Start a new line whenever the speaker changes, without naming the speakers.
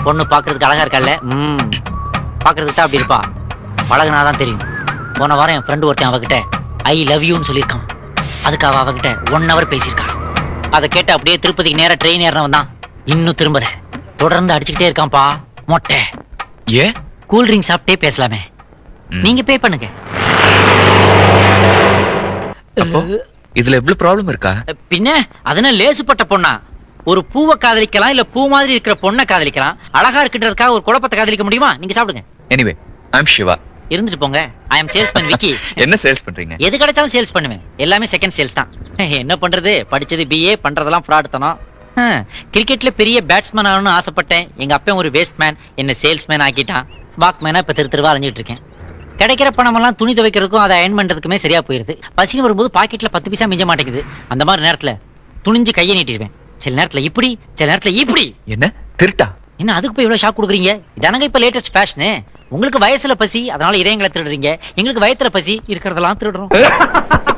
பொண்ணு பாக்குறதுக்கு அழகா இருக்கல்ல ம் பாக்குறதுக்கு தான் அப்படி இருப்பா பழகுனாதான் தெரியும் போன வாரம் என் ஃப்ரெண்டு ஒருத்தன் அவகிட்ட ஐ லவ் யூன்னு சொல்லியிருக்கான் அதுக்கு அவ அவகிட்ட ஒன் ஹவர் பேசியிருக்கா அதை கேட்டு அப்படியே திருப்பதிக்கு நேரா ட்ரெயின் ஏறினவன் தான் இன்னும் திரும்பல தொடர்ந்து அடிச்சுக்கிட்டே இருக்கான்ப்பா மொட்டை
ஏன்
கூல் ட்ரிங்க் சாப்பிட்டே பேசலாமே
ம்.
நீங்க பே பண்ணுங்க
அப்போ இதுல எவ்வளவு ப்ராப்ளம் இருக்கா
பின்ன அதனால லேசுப்பட்ட பொண்ணா ஒரு பூவை காதலிக்கலாம் இல்ல பூ மாதிரி இருக்கிற பொண்ணை காதலிக்கலாம் அழகா இருக்கின்றதுக்காக ஒரு குழப்பத்தை காதலிக்க முடியுமா நீங்க சாப்பிடுங்க
எனிவே ஐம் சிவா
இருந்துட்டு போங்க ஐ அம் சேல்ஸ்மேன் விக்கி
என்ன சேல்ஸ் பண்றீங்க
எது கிடைச்சாலும் சேல்ஸ் பண்ணுவேன் எல்லாமே செகண்ட் சேல்ஸ் தான் என்ன பண்றது படிச்சது பிஏ பண்றதெல்லாம் ஃப்ராட் தனம் கிரிக்கெட்ல பெரிய பேட்ஸ்மேன் ஆகணும்னு ஆசைப்பட்டேன் எங்க அப்பன் ஒரு வேஸ்ட் மேன் என்ன சேல்ஸ்மேன் ஆக்கிட்டான் வாக்மேனா இப்ப திரு திருவா அலைஞ்சிட்டு இருக்கேன் கிடைக்கிற பணமெல்லாம் துணி துவைக்கிறதுக்கும் அதை அயன் பண்றதுக்குமே சரியா போயிருது பசின்னு வரும்போது பாக்கெட்ல பத்து பைசா மிஞ்ச மாட்டேங்குது அந்த மாதிரி நேரத்துல துணிஞ்சு கையை நீட்டிடுவேன் சில நேரத்துல இப்படி சில நேரத்துல இப்படி
என்ன திருட்டா
என்ன அதுக்கு போய் இவ்வளவு ஷாக் கொடுக்குறீங்க இதானங்க இப்ப லேட்டஸ்ட் ஃபேஷனு உங்களுக்கு வயசுல பசி அதனால இதயங்களை திருடுறீங்க எங்களுக்கு வயத்துல பசி இருக்கிறதெல்லாம் திருடுறோம்